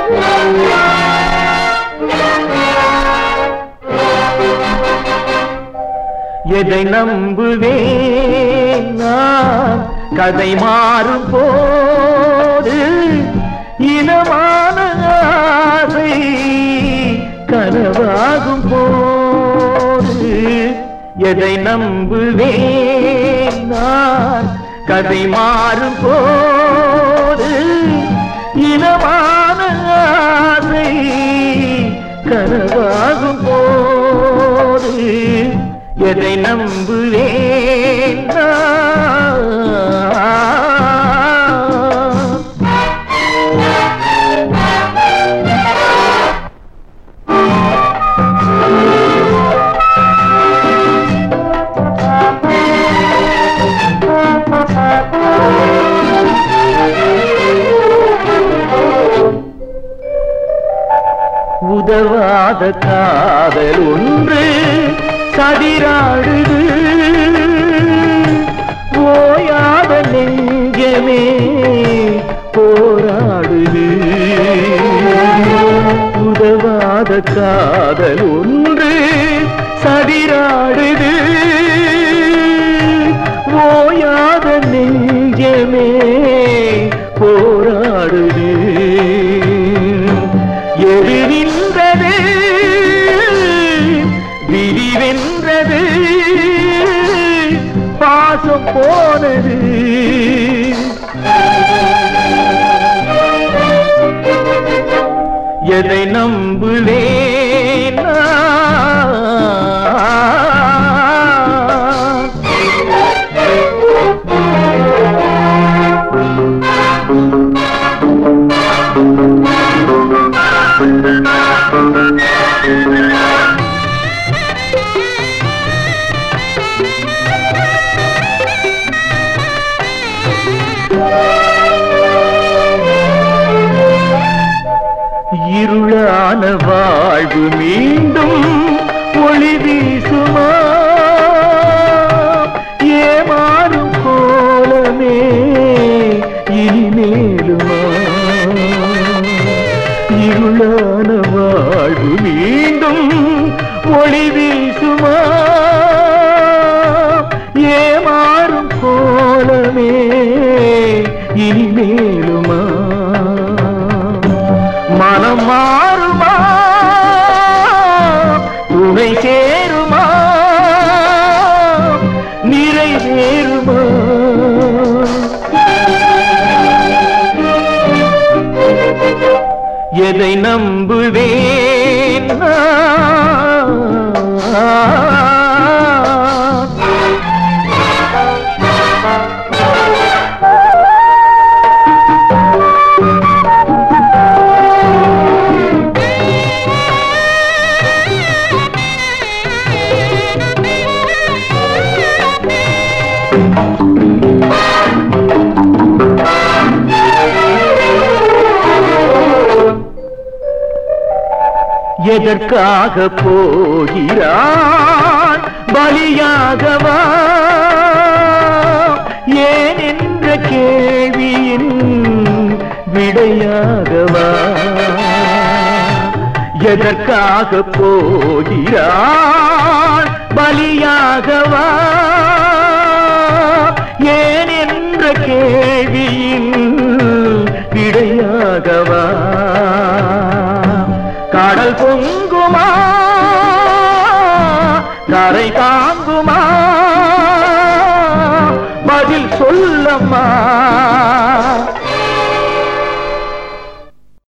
எதை நம்புவேன் நான் கதை மாறும் போது இனமான ஆசை கனவாகும் போது எதை நம்புவேன் நான் கதை மாறும் போது இனமான ஆசை கனவாகும் போது எதை நம்புவேன் நான்? உதவாத காதல் ஒன்று கதிராடுது ஓயாத நெஞ்சமே போராடுது உதவாத காதல் ஒன்று சதிராடுது ஓயாத நெஞ்சமே போராடுது எது நின்றது விரிவென்றது பாசம் போனது எதை நம்புவேன் நான்? இருளான வாழ்வு மீண்டும் ஒளி வீசுமா ஏமாறும் கோலமே இனிமேலுமா இருளான வாழ்வு மீண்டும் ஒளி வீசுமா ஏமாறும் கோலமே இனிமேலுமா மனம் மாறுமா துணை சேருமா நிறைவேறுமா எதை நம்புவேன் நான்? எதற்காக போகிறான் பலியாகவா ஏன் என்ற கேள்வியின் விடையாகவா எதற்காக போகிறான் பலியாகவா ஏன் என்ற கேள்வியின் விடையாகவா கடல் பொங்குமா கரை தாங்குமா பதில் சொல்லம்மா